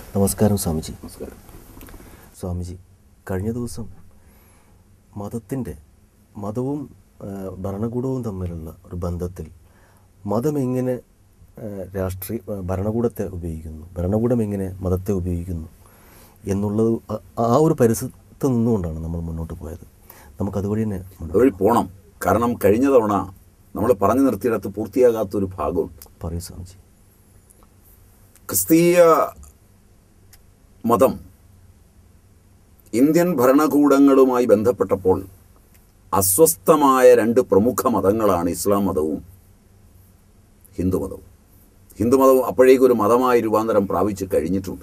നമസ്കാരം സ്വാമിജി നമസ്കാരം സ്വാമിജി കഴിഞ്ഞ ദിവസം മതത്തിൻ്റെ മതവും ആ, ഭരണകൂടവും തമ്മിലുള്ള ഒരു ബന്ധത്തിൽ മതം എങ്ങനെ ആ, രാഷ്ട്രീയ ആ, ഭരണകൂടത്തെ ഉപയോഗിക്കുന്നു ഭരണകൂടം എങ്ങനെ മതത്തെ ഉപയോഗിക്കുന്നു എന്നുള്ളത് ആ- ആ ഒരു പരിസരത്ത് നിന്നുകൊണ്ടാണ് നമ്മൾ മുന്നോട്ട് പോയത് നമുക്കതുവഴി തന്നെ മുന്നോട്ട് അതുവഴി പോണം കാരണം കഴിഞ്ഞ തവണ നമ്മൾ പറഞ്ഞു നിർത്തിയിടത്ത് പൂർത്തിയാകാത്തൊരു ഭാഗമുണ്ട് പറയൂ സ്വാമിജി ക്രിസ്തീയ മതം ഇന്ത്യൻ ഭരണകൂടങ്ങളുമായി ബന്ധപ്പെട്ടപ്പോൾ അസ്വസ്ഥമായ രണ്ട് പ്രമുഖ മതങ്ങളാണ് ഇസ്ലാം മതവും ഹിന്ദുമതവും ഹിന്ദുമതവും അപ്പോഴേക്കും ഒരു മതമായി രൂപാന്തരം പ്രാപിച്ച് കഴിഞ്ഞിട്ടുണ്ട്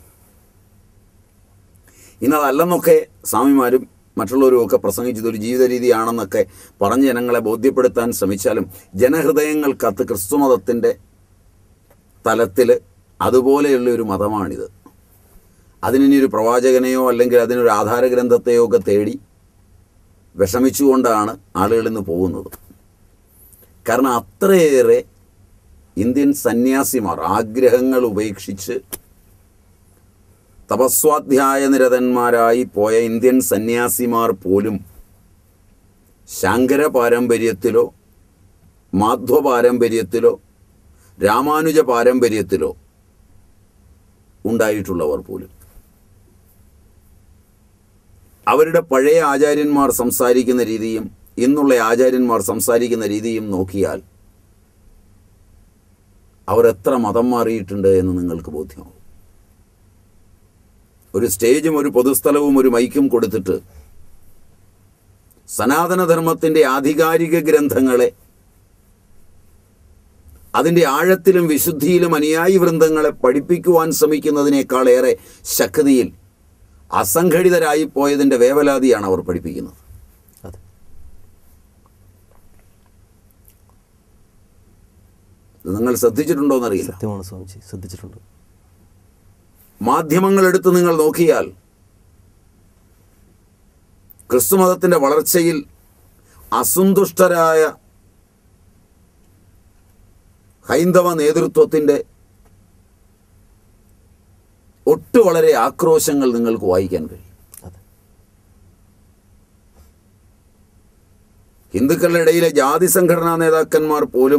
ഇന്നതല്ലെന്നൊക്കെ സ്വാമിമാരും മറ്റുള്ളവരും ഒക്കെ പ്രസംഗിച്ചത് ഒരു ജീവിത രീതിയാണെന്നൊക്കെ പറഞ്ഞ് ജനങ്ങളെ ബോധ്യപ്പെടുത്താൻ ശ്രമിച്ചാലും ജനഹൃദയങ്ങൾക്കകത്ത് ക്രിസ്തുമതത്തിൻ്റെ തലത്തിൽ അതുപോലെയുള്ള ഒരു മതമാണിത് അതിനി ഒരു പ്രവാചകനെയോ അല്ലെങ്കിൽ അതിനൊരു ആധാര ഗ്രന്ഥത്തെയോ ഒക്കെ തേടി വിഷമിച്ചുകൊണ്ടാണ് ആളുകൾ ഇന്ന് പോകുന്നത് കാരണം അത്രയേറെ ഇന്ത്യൻ സന്യാസിമാർ ആഗ്രഹങ്ങൾ ഉപേക്ഷിച്ച് തപസ്വാധ്യായ നിരതന്മാരായി പോയ ഇന്ത്യൻ സന്യാസിമാർ പോലും ശങ്കര പാരമ്പര്യത്തിലോ മാധ്വ പാരമ്പര്യത്തിലോ രാമാനുജ പാരമ്പര്യത്തിലോ ഉണ്ടായിട്ടുള്ളവർ പോലും അവരുടെ പഴയ ആചാര്യന്മാർ സംസാരിക്കുന്ന രീതിയും ഇന്നുള്ള ആചാര്യന്മാർ സംസാരിക്കുന്ന രീതിയും നോക്കിയാൽ അവർ എത്ര മതം മാറിയിട്ടുണ്ട് എന്ന് നിങ്ങൾക്ക് ബോധ്യമാവും ഒരു സ്റ്റേജും ഒരു പൊതുസ്ഥലവും ഒരു മൈക്കും കൊടുത്തിട്ട് സനാതനധർമ്മത്തിൻ്റെ ആധികാരിക ഗ്രന്ഥങ്ങളെ അതിൻ്റെ ആഴത്തിലും വിശുദ്ധിയിലും അനുയായി വൃന്ദങ്ങളെ പഠിപ്പിക്കുവാൻ ശ്രമിക്കുന്നതിനേക്കാളേറെ ശക്തിയിൽ അസംഘടിതരായി പോയതിൻ്റെ വേവലാതിയാണ് അവർ പഠിപ്പിക്കുന്നത് അതെ ഇത് നിങ്ങൾ ശ്രദ്ധിച്ചിട്ടുണ്ടോ എന്നറിയില്ല സത്യമാണ് സ്വാമിജി ശ്രദ്ധിച്ചിട്ടുണ്ട് മാധ്യമങ്ങൾ എടുത്ത് നിങ്ങൾ നോക്കിയാൽ ക്രിസ്തുമതത്തിൻ്റെ വളർച്ചയിൽ അസന്തുഷ്ടരായ ഹൈന്ദവ നേതൃത്വത്തിൻ്റെ ഒട്ടു വളരെ ആക്രോശങ്ങൾ നിങ്ങൾക്ക് വായിക്കാൻ കഴിയും അതെ ഹിന്ദുക്കളുടെ ഇടയിലെ ജാതി സംഘടനാ നേതാക്കന്മാർ പോലും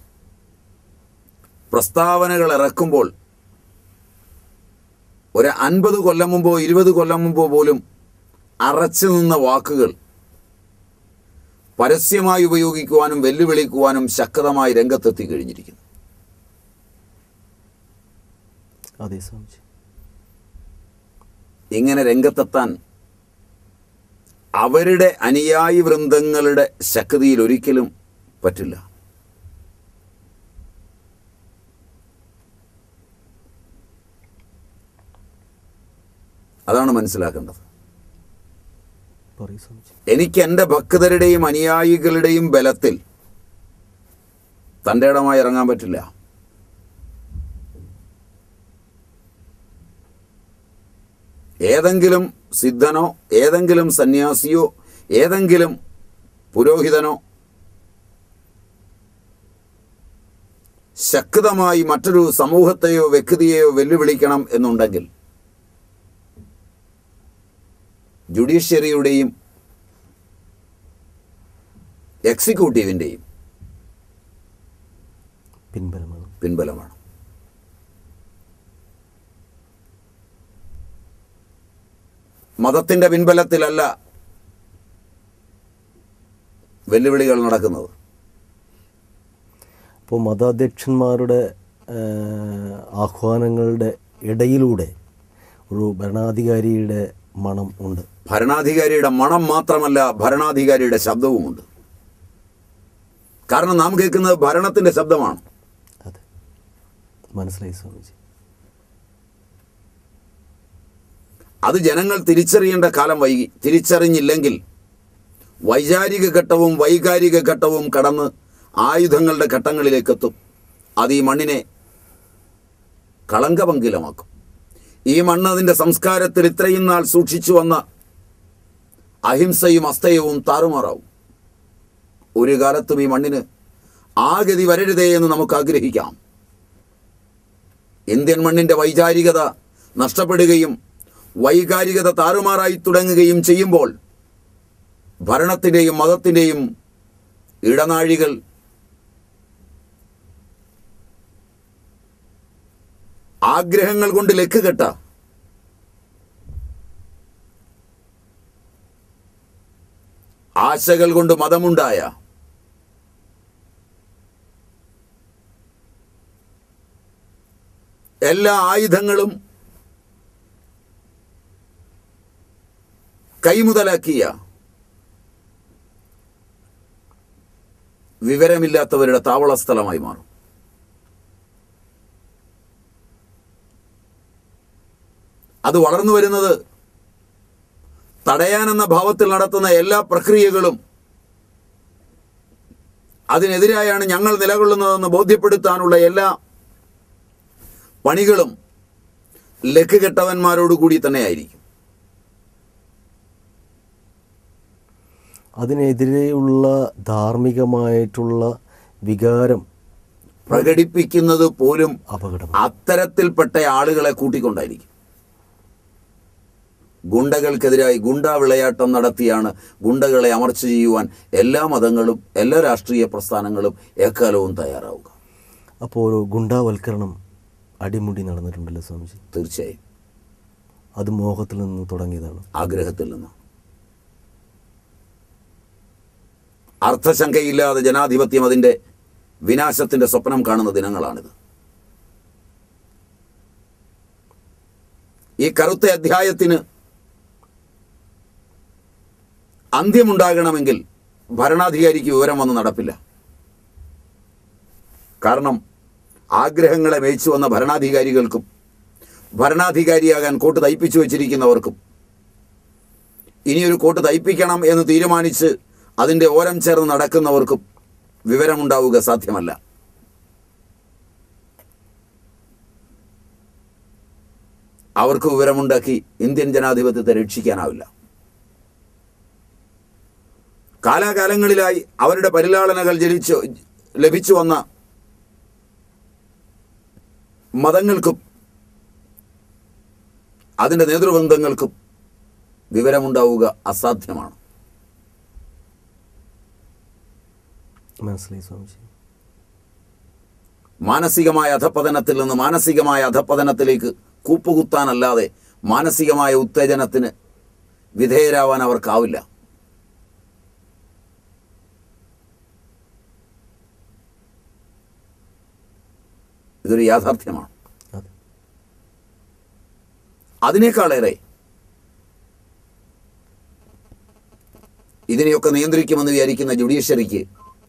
പ്രസ്താവനകൾ ഇറക്കുമ്പോൾ ഒരു അൻപത് കൊല്ലം മുമ്പോ ഇരുപത് കൊല്ലം മുമ്പോ പോലും അറച്ചു നിന്ന വാക്കുകൾ പരസ്യമായി ഉപയോഗിക്കുവാനും വെല്ലുവിളിക്കുവാനും ശക്തമായി രംഗത്തെത്തി കഴിഞ്ഞിരിക്കുന്നു അതെ സ്വാമിജി ഇങ്ങനെ രംഗത്തെത്താൻ അവരുടെ അനുയായി വൃന്ദങ്ങളുടെ ശക്തിയിൽ ഒരിക്കലും പറ്റില്ല അതാണ് മനസ്സിലാക്കേണ്ടത് പറയൂ സ്വാമിജി എനിക്ക് എൻ്റെ ഭക്തരുടെയും അനുയായികളുടെയും ബലത്തിൽ തൻ്റെ ഇടമായി ഇറങ്ങാൻ പറ്റില്ല ഏതെങ്കിലും സിദ്ധനോ ഏതെങ്കിലും സന്യാസിയോ ഏതെങ്കിലും പുരോഹിതനോ ശക്തമായി മറ്റൊരു സമൂഹത്തെയോ വ്യക്തിയെയോ വെല്ലുവിളിക്കണം എന്നുണ്ടെങ്കിൽ ജുഡീഷ്യറിയുടെയും എക്സിക്യൂട്ടീവിൻ്റെയും പിൻബലമാണ് പിൻബലമാണ് മതത്തിൻ്റെ പിൻബലത്തിലല്ല വെല്ലുവിളികൾ നടക്കുന്നത് അപ്പോൾ മതാധ്യക്ഷന്മാരുടെ ആ, ആഹ്വാനങ്ങളുടെ ഇടയിലൂടെ ഒരു ഭരണാധികാരിയുടെ മണം ഉണ്ട് ഭരണാധികാരിയുടെ മണം മാത്രമല്ല ഭരണാധികാരിയുടെ ശബ്ദവുമുണ്ട് കാരണം നാം കേൾക്കുന്നത് ഭരണത്തിൻ്റെ ശബ്ദമാണ് അതെ മനസ്സിലായി സ്വാമിജി അത് ജനങ്ങൾ തിരിച്ചറിയേണ്ട കാലം വൈകി തിരിച്ചറിഞ്ഞില്ലെങ്കിൽ വൈചാരിക ഘട്ടവും വൈകാരിക ഘട്ടവും കടന്ന് ആയുധങ്ങളുടെ ഘട്ടങ്ങളിലേക്കെത്തും അത് ഈ മണ്ണിനെ കളങ്കപങ്കിലമാക്കും ഈ മണ്ണ് അതിൻ്റെ സംസ്കാരത്തിൽ ഇത്രയും നാൾ സൂക്ഷിച്ചു വന്ന അഹിംസയും അസ്തയവും താറുമാറാവും ഒരു കാലത്തും ഈ മണ്ണിന് ആ ഗതി വരരുതേ എന്ന് നമുക്ക് ആഗ്രഹിക്കാം ഇന്ത്യൻ മണ്ണിൻ്റെ വൈചാരികത നഷ്ടപ്പെടുകയും വൈകാരികത താറുമാറായി തുടങ്ങുകയും ചെയ്യുമ്പോൾ ഭരണത്തിൻ്റെയും മതത്തിൻ്റെയും ഇടനാഴികൾ ആഗ്രഹങ്ങൾ കൊണ്ട് ലക്കുകെട്ട ആശകൾ കൊണ്ട് മതമുണ്ടായ എല്ലാ ആയുധങ്ങളും കൈമുതലാക്കിയ വിവരമില്ലാത്തവരുടെ താവള സ്ഥലമായി മാറും അത് വളർന്നു വരുന്നത് തടയാനെന്ന ഭാവത്തിൽ നടത്തുന്ന എല്ലാ പ്രക്രിയകളും അതിനെതിരായാണ് ഞങ്ങൾ നിലകൊള്ളുന്നതെന്ന് ബോധ്യപ്പെടുത്താനുള്ള എല്ലാ പണികളും ലക്കുകെട്ടവന്മാരോടുകൂടി തന്നെയായിരിക്കും അതിനെതിരെയുള്ള ധാർമ്മികമായിട്ടുള്ള വികാരം പ്രകടിപ്പിക്കുന്നത് പോലും അപകടം അത്തരത്തിൽപ്പെട്ട ആളുകളെ കൂട്ടിക്കൊണ്ടായിരിക്കും ഗുണ്ടകൾക്കെതിരായി ഗുണ്ടാ വിളയാട്ടം നടത്തിയാണ് ഗുണ്ടകളെ അമർച്ച ചെയ്യുവാൻ എല്ലാ മതങ്ങളും എല്ലാ രാഷ്ട്രീയ പ്രസ്ഥാനങ്ങളും എക്കാലവും തയ്യാറാവുക അപ്പോൾ ഒരു ഗുണ്ടാവൽക്കരണം അടിമുടി നടന്നിട്ടുണ്ടല്ലോ സ്വാമിജി തീർച്ചയായും അത് മോഹത്തിൽ നിന്ന് തുടങ്ങിയതാണ് ആഗ്രഹത്തിൽ നിന്ന് അർത്ഥശങ്കയില്ലാതെ ജനാധിപത്യം അതിൻ്റെ വിനാശത്തിന്റെ സ്വപ്നം കാണുന്ന ദിനങ്ങളാണിത് ഈ കറുത്ത അധ്യായത്തിന് അന്ത്യമുണ്ടാകണമെങ്കിൽ ഭരണാധികാരിക്ക് വിവരം വന്ന് നടപ്പില്ല കാരണം ആഗ്രഹങ്ങളെ മേയിച്ചു വന്ന ഭരണാധികാരികൾക്കും ഭരണാധികാരിയാകാൻ കോട്ട് തയ്പ്പിച്ചു വച്ചിരിക്കുന്നവർക്കും ഇനിയൊരു കോട്ട് തയ്പ്പിക്കണം എന്ന് തീരുമാനിച്ച് അതിൻ്റെ ഓരം ചേർന്ന് നടക്കുന്നവർക്കും വിവരമുണ്ടാവുക സാധ്യമല്ല അവർക്ക് വിവരമുണ്ടാക്കി ഇന്ത്യൻ ജനാധിപത്യത്തെ രക്ഷിക്കാനാവില്ല കാലാകാലങ്ങളിലായി അവരുടെ പരിലാളനകൾ ജനിച്ചു ലഭിച്ചു വന്ന മതങ്ങൾക്കും അതിൻ്റെ നേതൃബന്ധങ്ങൾക്കും വിവരമുണ്ടാവുക അസാധ്യമാണ് മനസ്സിലായി സ്വാമിജി മാനസികമായ അധപ്പതനത്തിൽ നിന്ന് മാനസികമായ അധപ്പതനത്തിലേക്ക് കൂപ്പുകുത്താനല്ലാതെ മാനസികമായ ഉത്തേജനത്തിന് വിധേയരാവാൻ അവർക്കാവില്ല ഇതൊരു യാഥാർത്ഥ്യമാണ് അതെ അതിനേക്കാളേറെ ഇതിനെയൊക്കെ നിയന്ത്രിക്കുമെന്ന് വിചാരിക്കുന്ന ജുഡീഷ്യറിക്ക്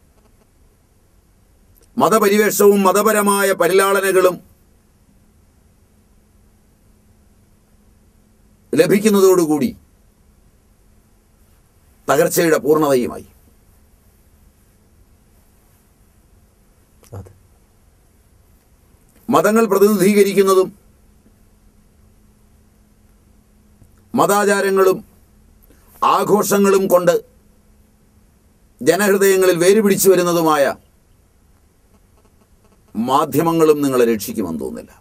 മതപരിവേഷവും മതപരമായ പരിലാളനകളും ലഭിക്കുന്നതോടുകൂടി തകർച്ചയുടെ പൂർണ്ണതയുമായി അതെ മതങ്ങൾ പ്രതിനിധീകരിക്കുന്നതും മതാചാരങ്ങളും ആഘോഷങ്ങളും കൊണ്ട് ജനഹൃദയങ്ങളിൽ വേരുപിടിച്ചു വരുന്നതുമായ മാധ്യമങ്ങളും നിങ്ങളെ രക്ഷിക്കുമെന്ന് തോന്നുന്നില്ല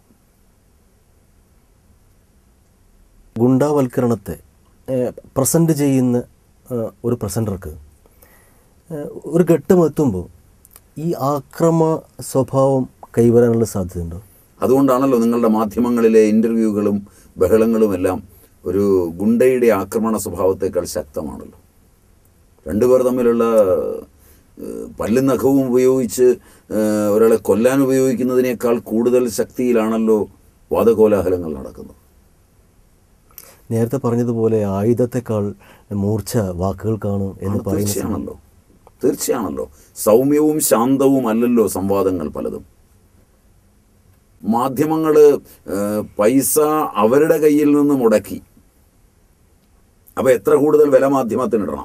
ഗുണ്ടാവൽക്കരണത്തെ പ്രസൻറ്റ് ചെയ്യുന്ന ഏഹ്, ഒരു പ്രസൻറ്റർക്ക് ഏഹ്, ഒരു ഘട്ടം എത്തുമ്പോൾ ഈ ആക്രമ സ്വഭാവം കൈവരാനുള്ള സാധ്യതയുണ്ടോ അതുകൊണ്ടാണല്ലോ നിങ്ങളുടെ മാധ്യമങ്ങളിലെ ഇൻ്റർവ്യൂകളും ബഹളങ്ങളും എല്ലാം ഒരു ഗുണ്ടയുടെ ആക്രമണ സ്വഭാവത്തേക്കാൾ ശക്തമാണല്ലോ രണ്ടുപേർ തമ്മിലുള്ള ഏഹ്, പല്ലും നഖവും ഉപയോഗിച്ച് ഏഹ്, ഒരാളെ കൊല്ലാൻ ഉപയോഗിക്കുന്നതിനേക്കാൾ കൂടുതൽ ശക്തിയിലാണല്ലോ വാദകോലാഹലങ്ങൾ നടക്കുന്നത് നേരത്തെ പറഞ്ഞതുപോലെ ആയുധത്തെക്കാൾ മൂർച്ച വാക്കുകൾക്കാണ് എന്ന് ആണ് പറയുന്ന തീർച്ചയാണല്ലോ തീർച്ചയാണല്ലോ സൗമ്യവും ശാന്തവും അല്ലല്ലോ സംവാദങ്ങൾ പലതും മാധ്യമങ്ങൾ പൈസ അവരുടെ കയ്യിൽ നിന്ന് മുടക്കി അപ്പോൾ എത്ര കൂടുതൽ വില മാധ്യമത്തിനിടണം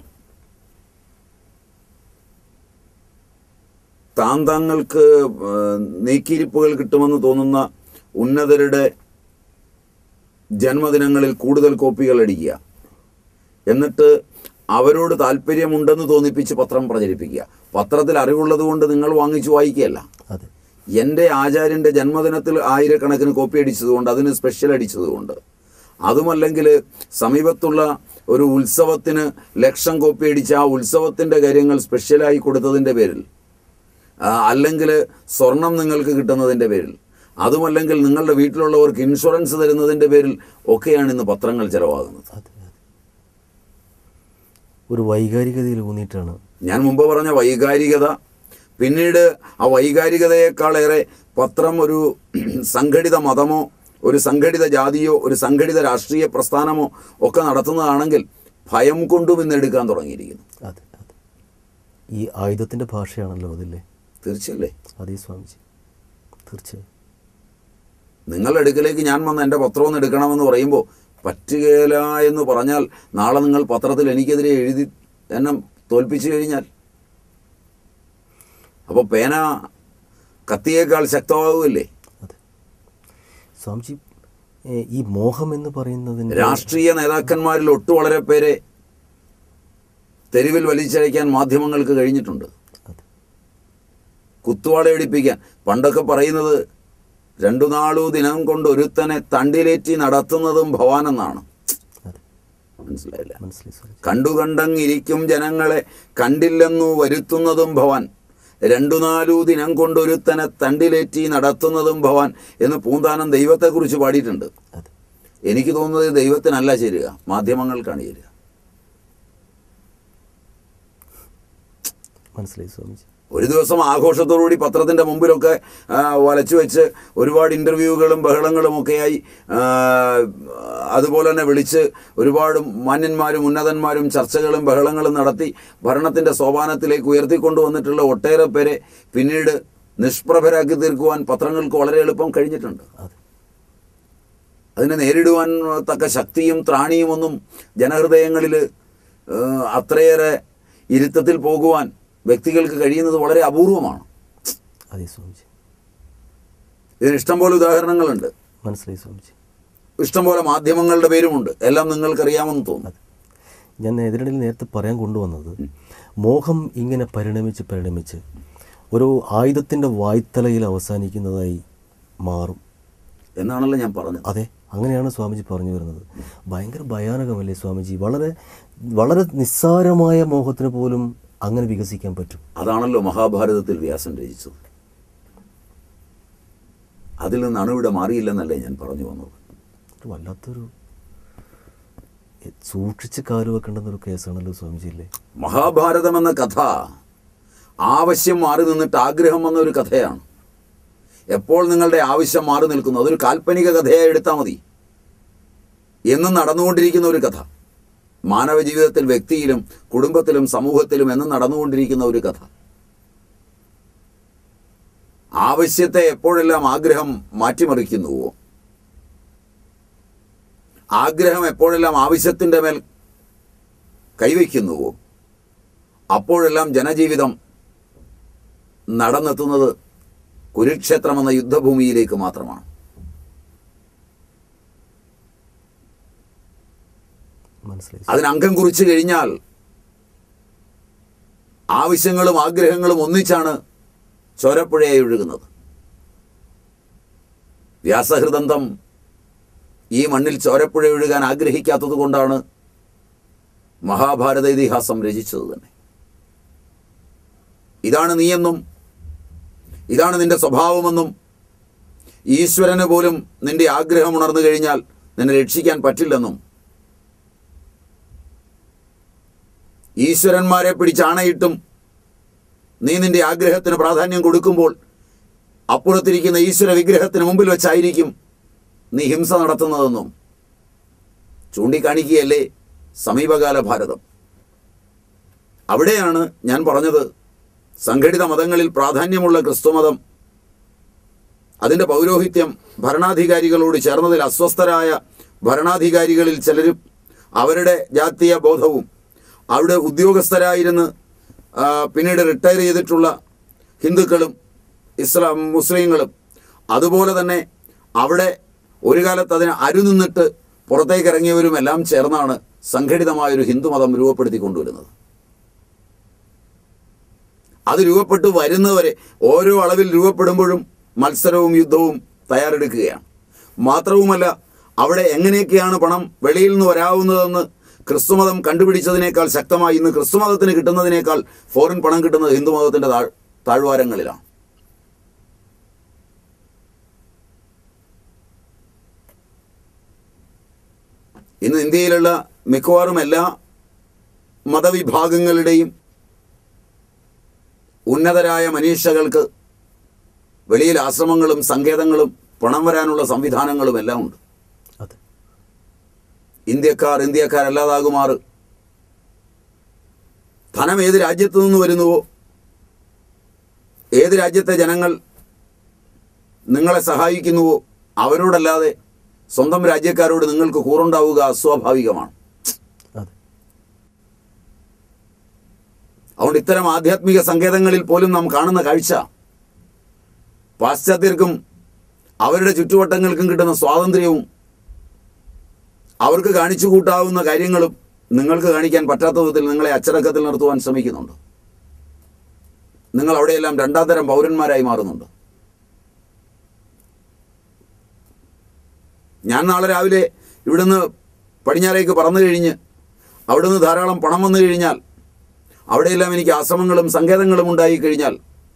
താൻ താങ്കൾക്ക് ഏഹ്, നീക്കിയിരിപ്പുകൾ കിട്ടുമെന്ന് തോന്നുന്ന ഉന്നതരുടെ ജന്മദിനങ്ങളിൽ കൂടുതൽ കോപ്പികൾ അടിക്കുക എന്നിട്ട് അവരോട് താല്പര്യമുണ്ടെന്ന് തോന്നിപ്പിച്ച് പത്രം പ്രചരിപ്പിക്കുക പത്രത്തിൽ അറിവുള്ളത് കൊണ്ട് നിങ്ങൾ വാങ്ങിച്ചു വായിക്കുകയല്ല അതെ എൻ്റെ ആചാര്യൻ്റെ ജന്മദിനത്തിൽ ആയിരക്കണക്കിന് കോപ്പി അടിച്ചതുകൊണ്ട് അതിന് സ്പെഷ്യൽ അടിച്ചതുകൊണ്ട് അതുമല്ലെങ്കിൽ സമീപത്തുള്ള ഒരു ഉത്സവത്തിന് ലക്ഷം കോപ്പി അടിച്ച ആ ഉത്സവത്തിൻ്റെ കാര്യങ്ങൾ സ്പെഷ്യലായി കൊടുത്തതിൻ്റെ പേരിൽ അല്ലെങ്കിൽ സ്വർണം നിങ്ങൾക്ക് കിട്ടുന്നതിൻ്റെ പേരിൽ അതുമല്ലെങ്കിൽ നിങ്ങളുടെ വീട്ടിലുള്ളവർക്ക് ഇൻഷുറൻസ് തരുന്നതിൻ്റെ പേരിൽ ഒക്കെയാണ് ഇന്ന് പത്രങ്ങൾ ചിലവാകുന്നത് അതെ അതെ ഒരു വൈകാരികതയിൽ ഊന്നിയിട്ടാണ് ഞാൻ മുമ്പ് പറഞ്ഞ വൈകാരികത പിന്നീട് ആ വൈകാരികതയേക്കാളേറെ പത്രം ഒരു സംഘടിത മതമോ ഒരു സംഘടിത ജാതിയോ ഒരു സംഘടിത രാഷ്ട്രീയ പ്രസ്ഥാനമോ ഒക്കെ നടത്തുന്നതാണെങ്കിൽ ഭയം കൊണ്ടും ഇന്ന് എടുക്കാൻ തുടങ്ങിയിരിക്കുന്നു അതെ അതെ ഈ ആയുധത്തിൻ്റെ ഭാഷയാണല്ലോ അതില്ലേ തീർച്ചയല്ലേ അതേ സ്വാമിജി തീർച്ചയായും നിങ്ങളുടെ അടുക്കലേക്ക് ഞാൻ വന്ന് എൻ്റെ പത്രം ഒന്ന് എടുക്കണമെന്ന് പറയുമ്പോൾ പറ്റുകയില്ല എന്ന് പറഞ്ഞാൽ നാളെ നിങ്ങൾ പത്രത്തിൽ എനിക്കെതിരെ എഴുതി എന്നെ തോൽപ്പിച്ചു കഴിഞ്ഞാൽ അപ്പോൾ പേന കത്തിയേക്കാൾ ശക്തമാവുമല്ലേ അതെ സ്വാമിജി ഏ, ഈ മോഹം എന്ന് പറയുന്നതിൻ്റെ രാഷ്ട്രീയ നേതാക്കന്മാരിൽ ഒട്ടു വളരെ പേരെ തെരുവിൽ വലിച്ചഴയ്ക്കാൻ മാധ്യമങ്ങൾക്ക് കഴിഞ്ഞിട്ടുണ്ട് അതെ കുത്തുവാളയടിപ്പിക്കാൻ പണ്ടൊക്കെ പറയുന്നത് രണ്ടു നാളു ദിനം കൊണ്ട് ഒരുത്തനെ തണ്ടിലേറ്റി നടത്തുന്നതും ഭവാനെന്നാണ് അതെ മനസ്സിലായില്ല മനസ്സിലായി സ്വാമിജി കണ്ടു കണ്ടങ്ങിരിക്കും ജനങ്ങളെ കണ്ടില്ലെന്നു വരുത്തുന്നതും ഭവാൻ രണ്ടു നാലു ദിനം കൊണ്ടൊരുത്തനെ തണ്ടിലേറ്റി നടത്തുന്നതും ഭവാൻ എന്ന് പൂന്താനം ദൈവത്തെക്കുറിച്ച് പാടിയിട്ടുണ്ട് അതെ എനിക്ക് തോന്നുന്നത് ദൈവത്തിനല്ല ചേരുക മാധ്യമങ്ങൾക്കാണ് ചേരുക മനസ്സിലായി സ്വാമിജി ഒരു ദിവസം ആഘോഷത്തോടുകൂടി പത്രത്തിൻ്റെ മുമ്പിലൊക്കെ ആ, വലച്ചു വെച്ച് ഒരുപാട് ഇൻ്റർവ്യൂകളും ബഹളങ്ങളും ഒക്കെയായി ആ, അതുപോലെ തന്നെ വിളിച്ച് ഒരുപാട് മാന്യന്മാരും ഉന്നതന്മാരും ചർച്ചകളും ബഹളങ്ങളും നടത്തി ഭരണത്തിൻ്റെ സോപാനത്തിലേക്ക് ഉയർത്തിക്കൊണ്ടുവന്നിട്ടുള്ള ഒട്ടേറെ പേരെ പിന്നീട് നിഷ്പ്രഭരാക്കി തീർക്കുവാൻ പത്രങ്ങൾക്ക് വളരെ എളുപ്പം കഴിഞ്ഞിട്ടുണ്ട് അതെ അതിനെ നേരിടുവാൻ തക്ക ശക്തിയും ത്രാണിയും ഒന്നും ജനഹൃദയങ്ങളിൽ അത്രയേറെ ഇരുത്തത്തിൽ പോകുവാൻ വ്യക്തികൾക്ക് കഴിയുന്നത് വളരെ അപൂർവമാണ് അതെ സ്വാമിജി ഇതിന് ഇഷ്ടംപോലെ ഉദാഹരണങ്ങളുണ്ട് മനസ്സിലായി സ്വാമിജി ഇഷ്ടംപോലെ മാധ്യമങ്ങളുടെ പേരുമുണ്ട് എല്ലാം നിങ്ങൾക്കറിയാമെന്ന് തോന്നുന്നു അതെ ഞാൻ എതിരിടയിൽ നേരത്തെ പറയാൻ കൊണ്ടുവന്നത് മോഹം ഇങ്ങനെ പരിണമിച്ച് പരിണമിച്ച് ഒരു ആയുധത്തിൻ്റെ വായ്ത്തലയിൽ അവസാനിക്കുന്നതായി മാറും എന്നാണല്ലോ ഞാൻ പറഞ്ഞത് അതെ അങ്ങനെയാണ് സ്വാമിജി പറഞ്ഞു വരുന്നത് ഭയങ്കര ഭയാനകമല്ലേ സ്വാമിജി വളരെ വളരെ നിസ്സാരമായ മോഹത്തിന് പോലും അങ്ങനെ വികസിക്കാൻ പറ്റും അതാണല്ലോ മഹാഭാരതത്തിൽ വ്യാസൻ രചിച്ചത് അതിൽ നിന്ന് അണുവിടെ മാറിയില്ലെന്നല്ലേ ഞാൻ പറഞ്ഞു വന്നത് ഒരു വല്ലാത്തൊരു എ, സൂക്ഷിച്ച് കാല് വെക്കേണ്ടുന്നൊരു കേസാണല്ലോ സ്വാമിജി അല്ലേ മഹാഭാരതം എന്ന കഥ ആവശ്യം മാറി നിന്നിട്ട് ആഗ്രഹം വന്ന ഒരു കഥയാണ് എപ്പോൾ നിങ്ങളുടെ ആവശ്യം മാറി നിൽക്കുന്നു അതൊരു കാൽപ്പനിക കഥയായി എടുത്താൽ മതി എന്നും നടന്നുകൊണ്ടിരിക്കുന്ന ഒരു കഥ മാനവ ജീവിതത്തിൽ വ്യക്തിയിലും കുടുംബത്തിലും സമൂഹത്തിലും എന്നും നടന്നുകൊണ്ടിരിക്കുന്ന ഒരു കഥ ആവശ്യത്തെ എപ്പോഴെല്ലാം ആഗ്രഹം മാറ്റിമറിക്കുന്നുവോ ആഗ്രഹം എപ്പോഴെല്ലാം ആവശ്യത്തിൻ്റെ മേൽ കൈവയ്ക്കുന്നുവോ അപ്പോഴെല്ലാം ജനജീവിതം നടന്നെത്തുന്നത് കുരുക്ഷേത്രം എന്ന യുദ്ധഭൂമിയിലേക്ക് മാത്രമാണ് മനസ്സിലായി അതിന് അംഗം കുറിച്ച് കഴിഞ്ഞാൽ ആവശ്യങ്ങളും ആഗ്രഹങ്ങളും ഒന്നിച്ചാണ് ചോരപ്പുഴയായി ഒഴുകുന്നത് വ്യാസഹൃദന്തം ഈ മണ്ണിൽ ചോരപ്പുഴ ഒഴുകാൻ ആഗ്രഹിക്കാത്തത് കൊണ്ടാണ് മഹാഭാരത ഇതിഹാസം രചിച്ചത് തന്നെ ഇതാണ് നീയെന്നും ഇതാണ് നിന്റെ സ്വഭാവമെന്നും ഈശ്വരന് പോലും നിന്റെ ആഗ്രഹം ഉണർന്നു കഴിഞ്ഞാൽ നിന്നെ രക്ഷിക്കാൻ പറ്റില്ലെന്നും ഈശ്വരന്മാരെ പിടിച്ചാണയിട്ടും നീ നിന്റെ ആഗ്രഹത്തിന് പ്രാധാന്യം കൊടുക്കുമ്പോൾ അപ്പുറത്തിരിക്കുന്ന ഈശ്വര വിഗ്രഹത്തിന് മുമ്പിൽ വെച്ചായിരിക്കും നീ ഹിംസ നടത്തുന്നതെന്നും ചൂണ്ടിക്കാണിക്കുകയല്ലേ സമീപകാല ഭാരതം അവിടെയാണ് ഞാൻ പറഞ്ഞത് സംഘടിത മതങ്ങളിൽ പ്രാധാന്യമുള്ള ക്രിസ്തുമതം അതിൻ്റെ പൗരോഹിത്യം ഭരണാധികാരികളോട് ചേർന്നതിൽ അസ്വസ്ഥരായ ഭരണാധികാരികളിൽ ചിലരും അവരുടെ ജാതീയ ബോധവും അവിടെ ഉദ്യോഗസ്ഥരായിരുന്ന് ആ, പിന്നീട് റിട്ടയർ ചെയ്തിട്ടുള്ള ഹിന്ദുക്കളും ഇസ്ലാം മുസ്ലിങ്ങളും അതുപോലെ തന്നെ അവിടെ ഒരു കാലത്ത് അതിന് അരുനിന്നിട്ട് പുറത്തേക്ക് ഇറങ്ങിയവരും എല്ലാം ചേർന്നാണ് സംഘടിതമായൊരു ഹിന്ദുമതം രൂപപ്പെടുത്തി കൊണ്ടുവരുന്നത് അത് രൂപപ്പെട്ട് വരുന്നവരെ ഓരോ അളവിൽ രൂപപ്പെടുമ്പോഴും മത്സരവും യുദ്ധവും തയ്യാറെടുക്കുകയാണ് മാത്രവുമല്ല അവിടെ എങ്ങനെയൊക്കെയാണ് പണം വെളിയിൽ നിന്ന് വരാവുന്നതെന്ന് ക്രിസ്തുമതം കണ്ടുപിടിച്ചതിനേക്കാൾ ശക്തമായി ഇന്ന് ക്രിസ്തുമതത്തിന് കിട്ടുന്നതിനേക്കാൾ ഫോറിൻ പണം കിട്ടുന്നത് ഹിന്ദുമതത്തിൻ്റെ താഴ് താഴ്വാരങ്ങളിലാണ് ഇന്ന് ഇന്ത്യയിലുള്ള മിക്കവാറും എല്ലാ മതവിഭാഗങ്ങളുടെയും ഉന്നതരായ മനീഷകൾക്ക് വെളിയിൽ ആശ്രമങ്ങളും സങ്കേതങ്ങളും പണം വരാനുള്ള സംവിധാനങ്ങളും എല്ലാം ഉണ്ട് അതെ ഇന്ത്യക്കാർ ഇന്ത്യക്കാരല്ലാതാകുമാറ് ധനം ഏത് രാജ്യത്തു നിന്ന് വരുന്നുവോ ഏത് രാജ്യത്തെ ജനങ്ങൾ നിങ്ങളെ സഹായിക്കുന്നുവോ അവരോടല്ലാതെ സ്വന്തം രാജ്യക്കാരോട് നിങ്ങൾക്ക് കൂറുണ്ടാവുക അസ്വാഭാവികമാണ് അതെ അതുകൊണ്ട് ഇത്തരം ആധ്യാത്മിക സങ്കേതങ്ങളിൽ പോലും നാം കാണുന്ന കാഴ്ച പാശ്ചാത്യർക്കും അവരുടെ ചുറ്റുവട്ടങ്ങൾക്കും കിട്ടുന്ന സ്വാതന്ത്ര്യവും അവർക്ക് കാണിച്ചു കൂട്ടാവുന്ന കാര്യങ്ങളും നിങ്ങൾക്ക് കാണിക്കാൻ പറ്റാത്ത വിധത്തിൽ നിങ്ങളെ അച്ചടക്കത്തിൽ നിർത്തുവാൻ ശ്രമിക്കുന്നുണ്ട് നിങ്ങൾ അവിടെയെല്ലാം രണ്ടാം തരം പൗരന്മാരായി മാറുന്നുണ്ട് ഞാൻ നാളെ രാവിലെ ഇവിടുന്ന് പടിഞ്ഞാറേക്ക് പറന്നു കഴിഞ്ഞ് അവിടുന്ന് ധാരാളം പണം വന്നു കഴിഞ്ഞാൽ അവിടെയെല്ലാം എനിക്ക് ആശ്രമങ്ങളും സങ്കേതങ്ങളും ഉണ്ടായി കഴിഞ്ഞാൽ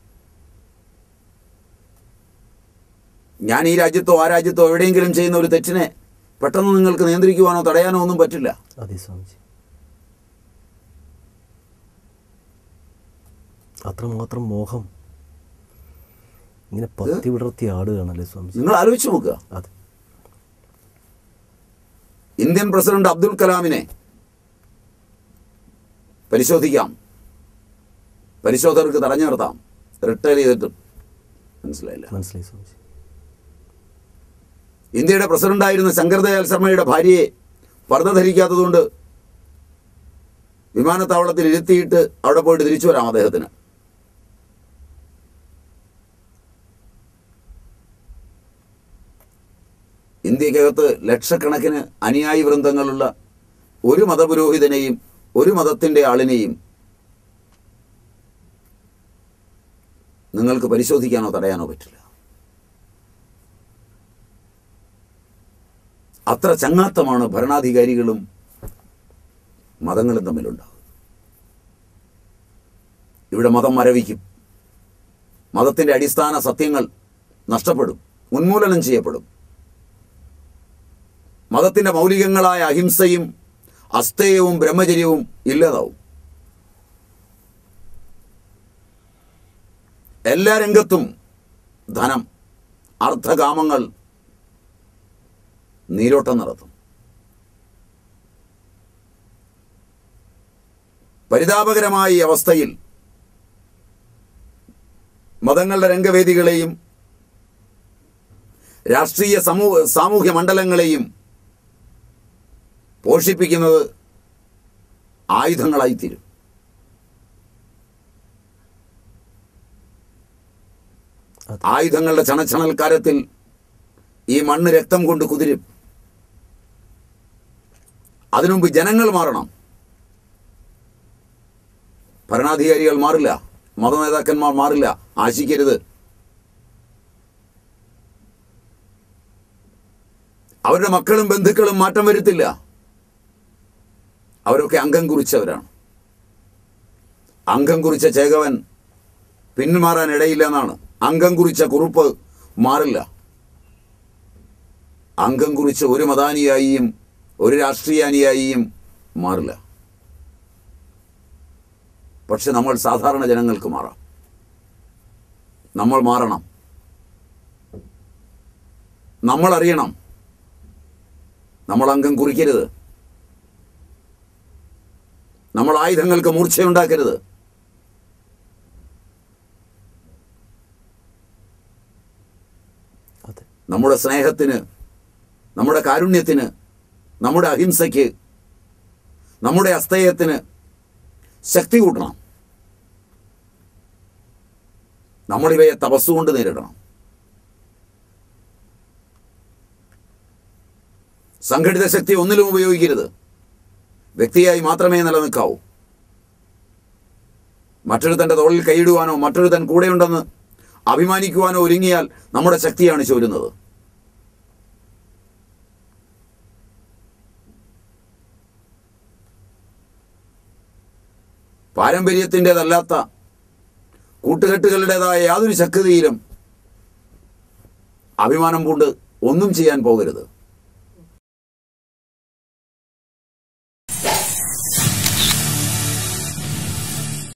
ഞാൻ ഈ രാജ്യത്തോ ആ രാജ്യത്തോ എവിടെയെങ്കിലും ചെയ്യുന്ന ഒരു തെറ്റിനെ പെട്ടെന്ന് നിങ്ങൾക്ക് നിയന്ത്രിക്കുവാനോ തടയാനോ ഒന്നും പറ്റില്ല അതെ സ്വാമിജി അത്രമാത്രം മോഹം ഇങ്ങനെ പത്തി വിടർത്തി ആടുകയാണല്ലേ സ്വാമിജി നിങ്ങൾ ആലോചിച്ച് നോക്കുക അതെ ഇന്ത്യൻ പ്രസിഡന്റ് അബ്ദുൽ കലാമിനെ പരിശോധിക്കാം പരിശോധകർക്ക് തടഞ്ഞു നിർത്താം റിട്ടയർ ചെയ്തിട്ടും മനസ്സിലായില്ല മനസ്സിലായി സ്വാമിജി ഇന്ത്യയുടെ പ്രസിഡന്റായിരുന്ന ശങ്കർദയാൽ ശർമ്മയുടെ ഭാര്യയെ പർദ്ദ ധരിക്കാത്തതുകൊണ്ട് വിമാനത്താവളത്തിൽ ഇരുത്തിയിട്ട് അവിടെ പോയിട്ട് തിരിച്ചു വരാം അദ്ദേഹത്തിന് ഇന്ത്യക്കകത്ത് ലക്ഷക്കണക്കിന് അനുയായി വൃന്ദങ്ങളുള്ള ഒരു മതപുരോഹിതനെയും ഒരു മതത്തിൻ്റെ ആളിനെയും നിങ്ങൾക്ക് പരിശോധിക്കാനോ തടയാനോ പറ്റില്ല അത്ര ചങ്ങാത്തമാണ് ഭരണാധികാരികളും മതങ്ങളും തമ്മിലുണ്ടാകുന്നത് ഇവിടെ മതം മരവിക്കും മതത്തിൻ്റെ അടിസ്ഥാന സത്യങ്ങൾ നഷ്ടപ്പെടും ഉന്മൂലനം ചെയ്യപ്പെടും മതത്തിൻ്റെ മൗലികങ്ങളായ അഹിംസയും അസ്തേയവും ബ്രഹ്മചര്യവും ഇല്ലാതാവും എല്ലാ രംഗത്തും ധനം അർത്ഥകാമങ്ങൾ നീരോട്ടം നടത്തും പരിതാപകരമായ ഈ അവസ്ഥയിൽ മതങ്ങളുടെ രംഗവേദികളെയും രാഷ്ട്രീയ സമൂഹ സാമൂഹ്യ മണ്ഡലങ്ങളെയും പോഷിപ്പിക്കുന്നത് ആയുധങ്ങളായിത്തീരും അതെ ആയുധങ്ങളുടെ ചണച്ചണൽക്കാരത്തിൽ ഈ മണ്ണ് രക്തം കൊണ്ട് കുതിരും അതിനുമുമ്പ് ജനങ്ങൾ മാറണം ഭരണാധികാരികൾ മാറില്ല മതനേതാക്കന്മാർ മാറില്ല ആശിക്കരുത് അവരുടെ മക്കളും ബന്ധുക്കളും മാറ്റം വരുത്തില്ല അവരൊക്കെ അംഗം കുറിച്ചവരാണ് അംഗം കുറിച്ച ചേകവൻ പിന്മാറാൻ ഇടയില്ല എന്നാണ് അംഗം കുറിച്ച കുറുപ്പ് മാറില്ല അംഗം കുറിച്ച ഒരു മതാനുയായിയും ഒരു രാഷ്ട്രീയാനുയായിയും മാറില്ല പക്ഷെ നമ്മൾ സാധാരണ ജനങ്ങൾക്ക് മാറാം നമ്മൾ മാറണം നമ്മൾ അറിയണം നമ്മൾ അംഗം കുറിക്കരുത് നമ്മൾ ആയുധങ്ങൾക്ക് മൂർച്ചയുണ്ടാക്കരുത് അതെ നമ്മുടെ സ്നേഹത്തിന് നമ്മുടെ കാരുണ്യത്തിന് നമ്മുടെ അഹിംസയ്ക്ക് നമ്മുടെ അസ്തേയത്തിന് ശക്തി കൂട്ടണം നമ്മളിവയെ തപസ്സുകൊണ്ട് നേരിടണം സംഘടിത ശക്തി ഒന്നിലും ഉപയോഗിക്കരുത് വ്യക്തിയായി മാത്രമേ നിലനിൽക്കാവൂ മറ്റൊരുത്തൻ്റെ തോളിൽ കൈയിടുവാനോ മറ്റൊരുത്തൻ കൂടെയുണ്ടെന്ന് അഭിമാനിക്കുവാനോ ഒരുങ്ങിയാൽ നമ്മുടെ ശക്തിയാണ് ചോരുന്നത് പാരമ്പര്യത്തിൻ്റെതല്ലാത്ത കൂട്ടുകെട്ടുകളുടേതായ യാതൊരു ശക്തിയിലും അഭിമാനം കൊണ്ട് ഒന്നും ചെയ്യാൻ പോകരുത്